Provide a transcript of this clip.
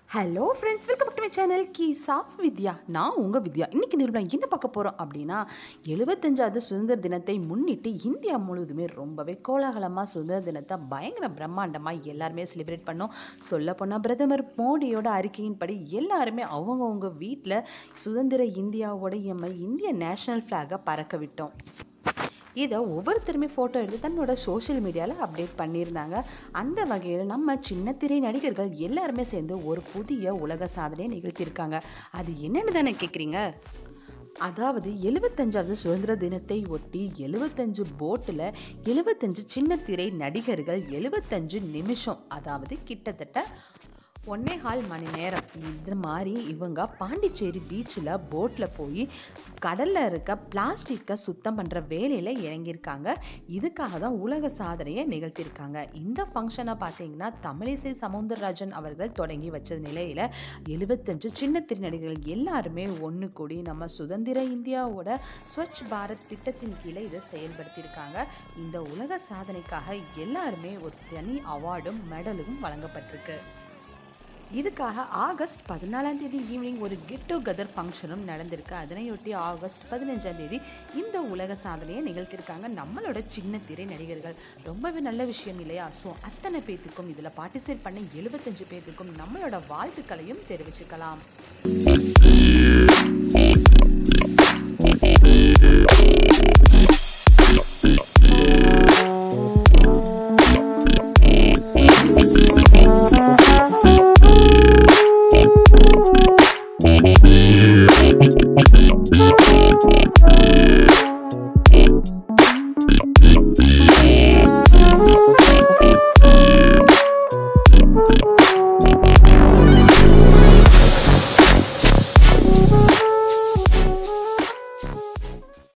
hello friends welcome to my channel keys of Vidya நான் உங்கள் வித்யா இன்னைக்கு நிறுவனம் என்ன பார்க்க போகிறோம் அப்படின்னா எழுபத்தஞ்சாவது சுதந்திர தினத்தை முன்னிட்டு இந்தியா முழுவதுமே ரொம்பவே கோலாகலமாக சுதந்திர தினத்தை பயங்கர பிரம்மாண்டமாக எல்லாருமே செலிப்ரேட் பண்ணோம் சொல்ல போனால் பிரதமர் மோடியோட அறிக்கையின்படி எல்லாருமே அவங்கவுங்க வீட்டில் சுதந்திர இந்தியாவோட எம்மை இந்திய நேஷனல் ஃப்ளாகை பறக்க விட்டோம் இதை ஒவ்வொருத்தருமே ஃபோட்டோ எடுத்து தன்னோட சோஷியல் மீடியாவில் அப்டேட் பண்ணியிருந்தாங்க அந்த வகையில் நம்ம சின்னத்திரை நடிகர்கள் எல்லாருமே சேர்ந்து ஒரு புதிய உலக சாதனையை நிகழ்த்தியிருக்காங்க அது என்னன்னு தானே கேட்குறீங்க அதாவது எழுபத்தஞ்சாவது சுதந்திர தினத்தை ஒட்டி எழுபத்தஞ்சு போட்டில் எழுபத்தஞ்சு சின்னத்திரை நடிகர்கள் எழுபத்தஞ்சு நிமிஷம் அதாவது கிட்டத்தட்ட ஒன்னே கால் மணி நேரம் இந்த மாதிரி இவங்க பாண்டிச்சேரி பீச்சில் போட்டில் போய் கடலில் இருக்க பிளாஸ்டிக்கை சுத்தம் பண்ணுற வேலையில் இறங்கியிருக்காங்க இதுக்காக தான் உலக சாதனையை நிகழ்த்தியிருக்காங்க இந்த ஃபங்க்ஷனை பார்த்தீங்கன்னா தமிழிசை சவுந்தரராஜன் அவர்கள் தொடங்கி வச்ச நிலையில் எழுபத்தஞ்சு சின்ன திருநடிகர்கள் எல்லாருமே ஒன்று கூடி நம்ம சுதந்திர இந்தியாவோட ஸ்வச் பாரத் திட்டத்தின் கீழே இதை செயல்படுத்தியிருக்காங்க இந்த உலக சாதனைக்காக எல்லாருமே ஒரு தனி அவார்டும் மெடலும் வழங்கப்பட்டிருக்கு இதுக்காக ஆகஸ்ட் பதினாலாம் தேதி ஈவினிங் ஒரு கெட் டுகெதர் ஃபங்க்ஷனும் நடந்திருக்கு அதனையொட்டி ஆகஸ்ட் பதினஞ்சாம் தேதி இந்த உலக சாதனையை நிகழ்த்தியிருக்காங்க நம்மளோட சின்ன திரை நடிகர்கள் ரொம்பவே நல்ல விஷயம் இல்லையா ஸோ அத்தனை பேத்துக்கும் இதில் பார்ட்டிசிபேட் பண்ண எழுபத்தஞ்சு பேத்துக்கும் நம்மளோட வாழ்த்துக்களையும் தெரிவிச்சுக்கலாம்